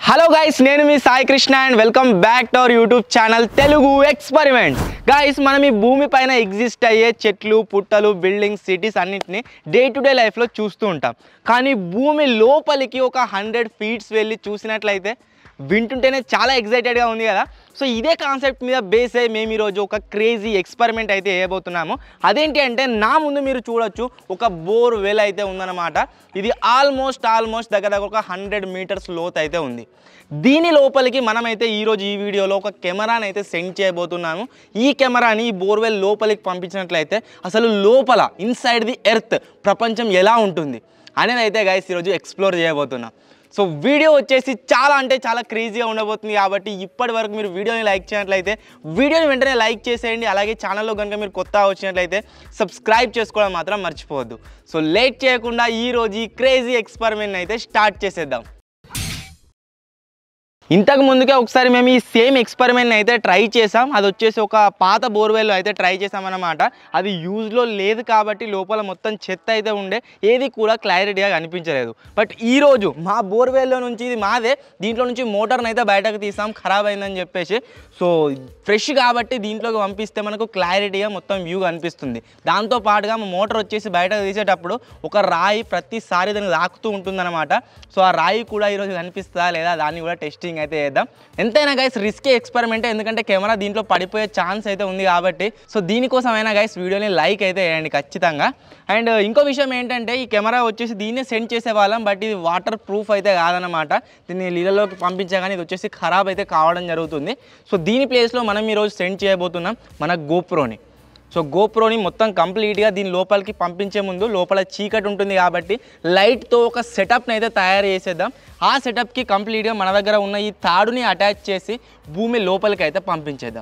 Hello guys నేను మీ Sai Krishna and welcome back to our YouTube channel Telugu experiment guys మనం ఈ భూమి పైన ఎగ్జిస్ట్ అయ్యే చెట్లు పుట్టలు బిల్డింగ్స్ సిటీస్ అన్నింటినీ డే టు డే లైఫ్లో చూస్తూ ఉంటాం కానీ భూమి లోపలికి ఒక హండ్రెడ్ ఫీట్స్ వెళ్ళి చూసినట్లయితే వింటుంటేనే చాలా ఎగ్జైటెడ్గా ఉంది కదా సో ఇదే కాన్సెప్ట్ మీద బేస్ అయ్యి మేము ఈరోజు ఒక క్రేజీ ఎక్స్పెరిమెంట్ అయితే వేయబోతున్నాము అదేంటి అంటే నా ముందు మీరు చూడొచ్చు ఒక బోర్ వెల్ అయితే ఉందన్నమాట ఇది ఆల్మోస్ట్ ఆల్మోస్ట్ దగ్గర దగ్గర ఒక హండ్రెడ్ మీటర్స్ లోత్ అయితే ఉంది దీని లోపలికి మనమైతే ఈరోజు ఈ వీడియోలో ఒక కెమెరాని అయితే సెండ్ చేయబోతున్నాము ఈ కెమెరాని ఈ బోర్వెల్ లోపలికి పంపించినట్లయితే అసలు లోపల ఇన్సైడ్ ది ఎర్త్ ప్రపంచం ఎలా ఉంటుంది అనేది అయితే గైస్ ఈరోజు ఎక్స్ప్లోర్ చేయబోతున్నాం సో వీడియో వచ్చేసి చాలా అంటే చాలా క్రేజీగా ఉండబోతుంది కాబట్టి ఇప్పటి వరకు మీరు వీడియోని లైక్ చేయనట్లయితే వీడియోని వెంటనే లైక్ చేసేయండి అలాగే ఛానల్లో కనుక మీరు కొత్త వచ్చినట్లయితే సబ్స్క్రైబ్ చేసుకోవడం మాత్రం మర్చిపోవద్దు సో లేట్ చేయకుండా ఈ రోజు ఈ క్రేజీ ఎక్స్పెరిమెంట్ అయితే స్టార్ట్ చేసేద్దాం ఇంతకు ముందుకే ఒకసారి మేము ఈ సేమ్ ఎక్స్పెరిమెంట్ అయితే ట్రై చేసాం అది వచ్చేసి ఒక పాత బోర్వెల్ అయితే ట్రై చేసామన్నమాట అది యూజ్లో లేదు కాబట్టి లోపల మొత్తం చెత్త అయితే ఉండే ఏది కూడా క్లారిటీగా కనిపించలేదు బట్ ఈరోజు మా బోర్వెల్లో నుంచి ఇది మాదే దీంట్లో నుంచి మోటార్ని అయితే బయటకు తీసాం ఖరాబ్ అయిందని చెప్పేసి సో ఫ్రెష్ కాబట్టి దీంట్లోకి పంపిస్తే మనకు క్లారిటీగా మొత్తం వ్యూ కనిపిస్తుంది దాంతో పాటుగా మా మోటార్ వచ్చేసి బయటకు తీసేటప్పుడు ఒక రాయి ప్రతిసారి దానికి తాకుతూ ఉంటుందన్నమాట సో ఆ రాయి కూడా ఈరోజు కనిపిస్తుందా లేదా దాన్ని కూడా టెస్టింగ్ అయితే చేద్దాం ఎంతైనా గైస్ రిస్కే ఎక్స్పెరిమెంట్ ఎందుకంటే కెమెరా దీంట్లో పడిపోయే ఛాన్స్ అయితే ఉంది కాబట్టి సో దీనికోసమైనా గైస్ వీడియోని లైక్ అయితే వేయండి ఖచ్చితంగా అండ్ ఇంకో విషయం ఏంటంటే ఈ కెమెరా వచ్చేసి దీన్నే సెండ్ చేసే వాళ్ళం బట్ ఇది వాటర్ ప్రూఫ్ అయితే కాదనమాట దీన్ని నీళ్ళలోకి పంపించగానే ఇది వచ్చేసి ఖరాబ్ అయితే కావడం జరుగుతుంది సో దీని ప్లేస్లో మనం ఈరోజు సెండ్ చేయబోతున్నాం మన గోప్రోని సో గోప్రోని మొత్తం కంప్లీట్గా దీని లోపలికి పంపించే ముందు లోపల చీకటి ఉంటుంది కాబట్టి లైట్తో ఒక సెటప్ని అయితే తయారు చేసేద్దాం ఆ సెటప్కి కంప్లీట్గా మన దగ్గర ఉన్న ఈ తాడుని అటాచ్ చేసి భూమి లోపలికి అయితే పంపించేద్దాం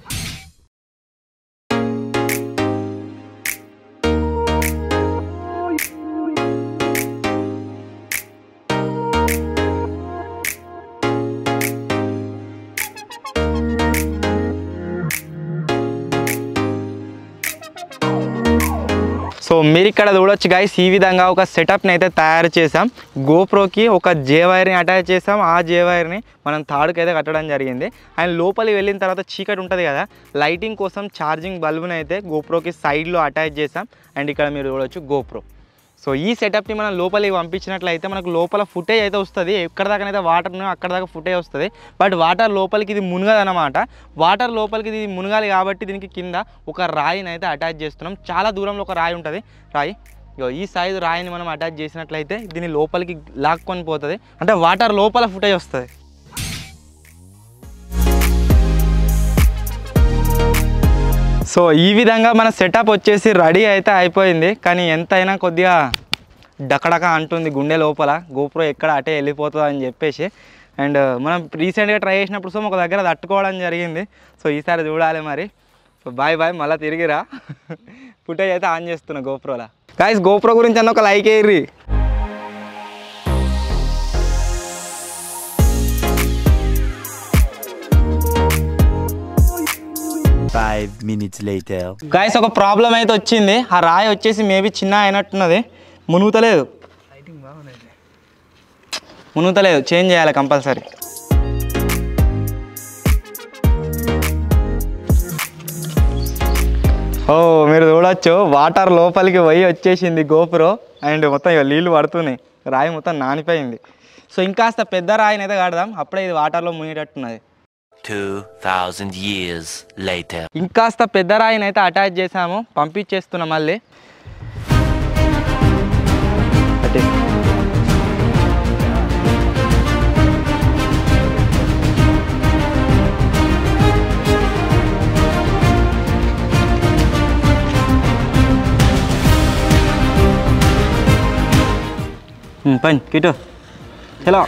సో మీరు ఇక్కడ చూడొచ్చు గైస్ ఈ విధంగా ఒక సెటప్ని అయితే తయారు చేసాం గోప్రోకి ఒక జే వైర్ని అటాచ్ చేసాం ఆ జే వైర్ని మనం తాడుకి అయితే కట్టడం జరిగింది అండ్ లోపలికి వెళ్ళిన తర్వాత చీకటి ఉంటుంది కదా లైటింగ్ కోసం ఛార్జింగ్ బల్బుని అయితే గోప్రోకి సైడ్లో అటాచ్ చేసాం అండ్ ఇక్కడ మీరు చూడొచ్చు గోప్రో సో ఈ సెటప్ని మనం లోపలికి పంపించినట్లయితే మనకు లోపల ఫుటేజ్ అయితే వస్తుంది ఎక్కడ దాకానైతే వాటర్ అక్కడ దాకా ఫుటేజ్ వస్తుంది బట్ వాటర్ లోపలికి ఇది మునగదన్నమాట వాటర్ లోపలికి ఇది మునగాలి కాబట్టి దీనికి కింద ఒక రాయిని అయితే అటాచ్ చేస్తున్నాం చాలా దూరంలో ఒక రాయి ఉంటుంది రాయి ఇగో ఈ సైజు రాయిని మనం అటాచ్ చేసినట్లయితే దీని లోపలికి లాక్కొని పోతుంది అంటే వాటర్ లోపల ఫుటేజ్ వస్తుంది సో ఈ విధంగా మన సెటప్ వచ్చేసి రెడీ అయితే అయిపోయింది కానీ ఎంతైనా కొద్దిగా డకడక అంటుంది గుండె లోపల గోప్రో ఎక్కడ అటే వెళ్ళిపోతుంది అని చెప్పేసి అండ్ మనం రీసెంట్గా ట్రై చేసినప్పుడు సో ఒక దగ్గర తట్టుకోవడం జరిగింది సో ఈసారి చూడాలి మరి సో బాయ్ బాయ్ మళ్ళీ తిరిగిరా ఫుటేజ్ అయితే ఆన్ చేస్తున్నా గోప్రోలా గాయస్ గోప్రో గురించి అన్న ఒక లైక్ వేయర్రి Five minutes later. గాయస్ ఒక ప్రాబ్లం అయితే వచ్చింది ఆ రాయి వచ్చేసి మేబీ చిన్న అయినట్టున్నది మునుగుతలేదు మునుగుతలేదు చేంజ్ చేయాలి కంపల్సరీ ఓ మీరు చూడొచ్చు వాటర్ లోపలికి పోయి వచ్చేసింది గోపురం అండ్ మొత్తం ఇక నీళ్ళు పడుతున్నాయి రాయి మొత్తం నానిపోయింది సో ఇంకాస్త పెద్ద రాయిని అయితే కడదాం అప్పుడే ఇది వాటర్లో మునిగేటట్టున్నది Two thousand years later. ఇంకాస్త పెద్ద రాయిని అయితే అటాచ్ చేసాము పంపించేస్తున్నాం మళ్ళీ అటే. Hmm, పని కిటు హలో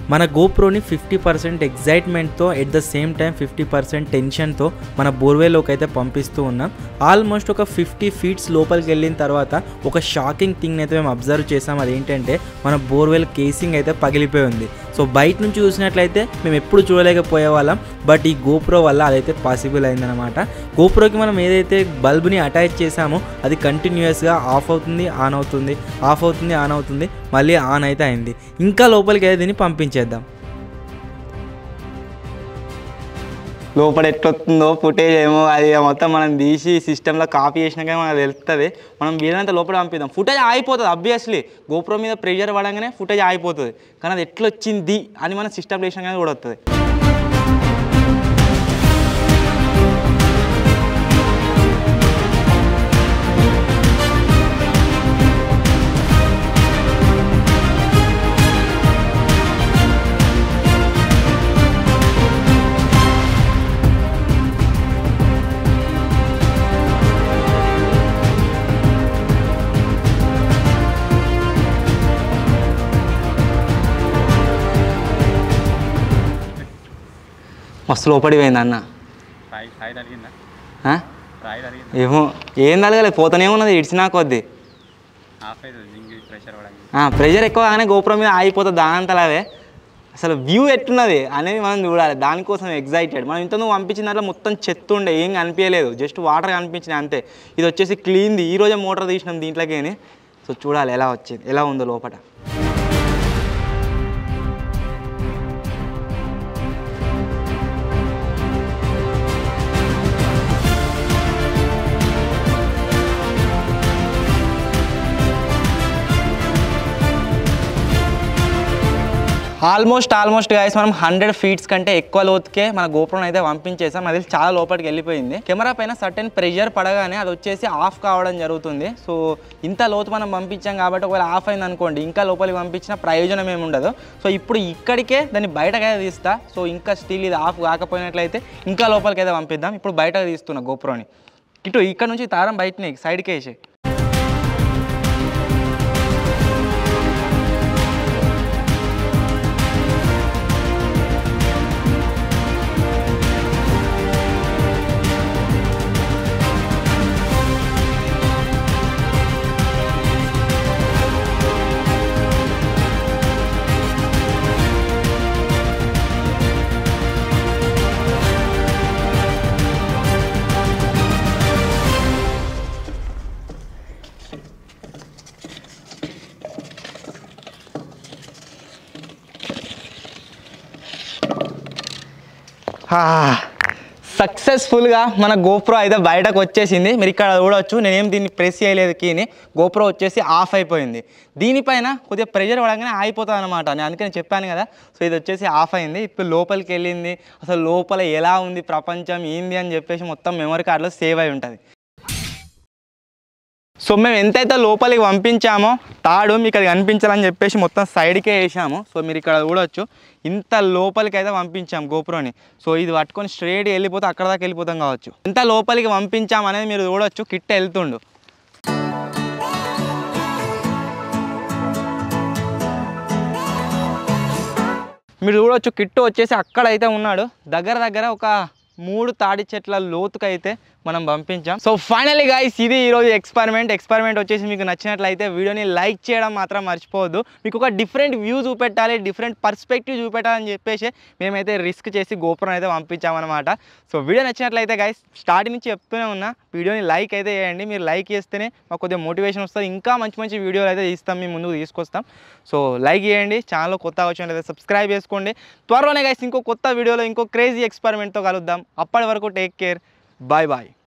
మన గోప్రోని ఫిఫ్టీ పర్సెంట్ ఎగ్జైట్మెంట్తో at the same time fifty percent టెన్షన్తో మన బోర్వేలోకి అయితే పంపిస్తూ ఉన్నాం ఆల్మోస్ట్ ఒక ఫిఫ్టీ ఫీట్స్ లోపలికి వెళ్ళిన తర్వాత ఒక షాకింగ్ థింగ్ అయితే మేము అబ్జర్వ్ చేసాం అదేంటంటే మన బోర్వెల్ కేసింగ్ అయితే పగిలిపోయి ఉంది సో బయట నుంచి చూసినట్లయితే మేము ఎప్పుడు చూడలేకపోయే వాళ్ళం బట్ ఈ గోప్రో వల్ల అదైతే పాసిబుల్ అయిందనమాట గోప్రోకి మనం ఏదైతే బల్బ్ని అటాచ్ చేసామో అది కంటిన్యూస్గా ఆఫ్ అవుతుంది ఆన్ అవుతుంది ఆఫ్ అవుతుంది ఆన్ అవుతుంది మళ్ళీ ఆన్ అయితే అయింది ఇంకా లోపలికి అయితే దీన్ని పంపించేద్దాం లోపల ఎట్లొస్తుందో ఫుటేజ్ ఏమో అది మొత్తం మనం తీసి సిస్టంలో కాపీ చేసినాక మనకు తెలుస్తుంది మనం వీలైనంత లోపల పంపిద్దాం ఫుటేజ్ ఆగిపోతుంది అబ్వియస్లీ గోప్రో మీద ప్రెషర్ పడంగానే ఫుటేజ్ ఆగిపోతుంది కానీ అది ఎట్లా వచ్చింది అని మనం సిస్టమ్ వేసినాక కూడా వస్తుంది మస్తు లోపడి పోయింది అన్న రాయి రాయి తగిలిందా ఆ? రాయి తగిలిందా ఏమో ఏం తలగలేదు పోతూనే ఉన్నది ఇడిచినా కొద్ది ఆఫ్ అవుతుంది జింగి ప్రెషర్ పడంగా ప్రెషర్ ఎక్కువ కానీ గోపురం మీద ఆగిపోతుంది దానంతలావే అసలు వ్యూ ఎట్టున్నది అనేది మనం చూడాలి దానికోసం ఎగ్జైటెడ్ మనం ఇంత నువ్వు పంపించిన దాంట్లో మొత్తం చెత్త ఉండే ఏం కనిపించలేదు జస్ట్ వాటర్ కనిపించినాయి అంతే ఇది వచ్చేసి క్లీన్ది ఈ రోజే మోటార్ తీసినాం దీంట్లోకి సో చూడాలి ఎలా వచ్చింది ఎలా ఉందో లోపల ఆల్మోస్ట్ ఆల్మోస్ట్ గాయస్ మనం హండ్రెడ్ ఫీట్స్ కంటే ఎక్కువ లోతుకే మన గోపురం అయితే పంపించేసాం అది చాలా లోపలికి వెళ్ళిపోయింది కెమెరా పైన సర్టెన్ ప్రెషర్ పడగానే అది వచ్చేసి ఆఫ్ కావడం జరుగుతుంది సో ఇంత లోతు మనం పంపించాం కాబట్టి ఒకవేళ ఆఫ్ అయింది అనుకోండి ఇంకా లోపలికి పంపించిన ప్రయోజనం ఏమి ఉండదు సో ఇప్పుడు ఇక్కడికే దాన్ని బయటకైతే తీస్తా సో ఇంకా స్టిల్ ఇది ఆఫ్ కాకపోయినట్లయితే ఇంకా లోపలికి అయితే పంపిద్దాం ఇప్పుడు బయటకు తీస్తున్నా గోపురాన్ని ఇటు ఇక్కడ నుంచి తారం బయటనే సైడ్కి వేసి సక్సెస్ఫుల్గా మన గోప్రో అయితే బయటకు వచ్చేసింది మీరు ఇక్కడ చూడవచ్చు నేనేం దీన్ని ప్రెస్ చేయలేదు కీని గోప్రో వచ్చేసి ఆఫ్ అయిపోయింది దీనిపైన కొద్దిగా ప్రెషర్ పడగానే ఆగిపోతుంది అనమాట నేను అందుకని చెప్పాను కదా సో ఇది వచ్చేసి ఆఫ్ అయింది ఇప్పుడు లోపలికి వెళ్ళింది అసలు లోపల ఎలా ఉంది ప్రపంచం ఏంది అని చెప్పేసి మొత్తం మెమరీ కార్డులో సేవ్ అయి ఉంటుంది సో మేము ఎంతైతే లోపలికి పంపించామో తాడు మీకు అది కనిపించాలని చెప్పేసి మొత్తం సైడ్కే వేసాము సో మీరు ఇక్కడ చూడొచ్చు ఇంత లోపలికి అయితే పంపించాం గోపురోని సో ఇది పట్టుకొని స్ట్రేట్ వెళ్ళిపోతే అక్కడ దాకా వెళ్ళిపోతాం కావచ్చు ఎంత లోపలికి పంపించాం అనేది మీరు చూడొచ్చు కిట్ట వెళ్తుండు మీరు చూడొచ్చు కిట్టు వచ్చేసి అక్కడైతే ఉన్నాడు దగ్గర దగ్గర ఒక మూడు తాడి చెట్ల లోతుకైతే మనం పంపించాం సో ఫైనలీ గైస్ ఇది ఈరోజు ఎక్స్పెరిమెంట్ ఎక్స్పెరిమెంట్ వచ్చేసి మీకు నచ్చినట్లయితే వీడియోని లైక్ చేయడం మాత్రం మర్చిపోవద్దు మీకు ఒక డిఫరెంట్ వ్యూ చూపెట్టాలి డిఫరెంట్ పర్స్పెక్టివ్ చూపెట్టాలని చెప్పేసి మేమైతే రిస్క్ చేసి గోపురం అయితే పంపించామన్నమాట సో వీడియో నచ్చినట్లయితే గైస్ స్టార్టింగ్ నుంచి చెప్తూనే ఉన్నా వీడియోని లైక్ అయితే చేయండి మీరు లైక్ చేస్తేనే మాకు కొద్దిగా మోటివేషన్ వస్తుంది ఇంకా మంచి మంచి వీడియోలు అయితే తీస్తాం మీ ముందుకు తీసుకొస్తాం సో లైక్ చేయండి ఛానల్ కొత్తగా వచ్చినట్లయితే సబ్స్క్రైబ్ చేసుకోండి త్వరలోనే గైస్ ఇంకో కొత్త వీడియోలో ఇంకో క్రేజీ ఎక్స్పెరిమెంట్తో కలుద్దాం అప్పటి వరకు టేక్ కేర్ బాయ్ బాయ్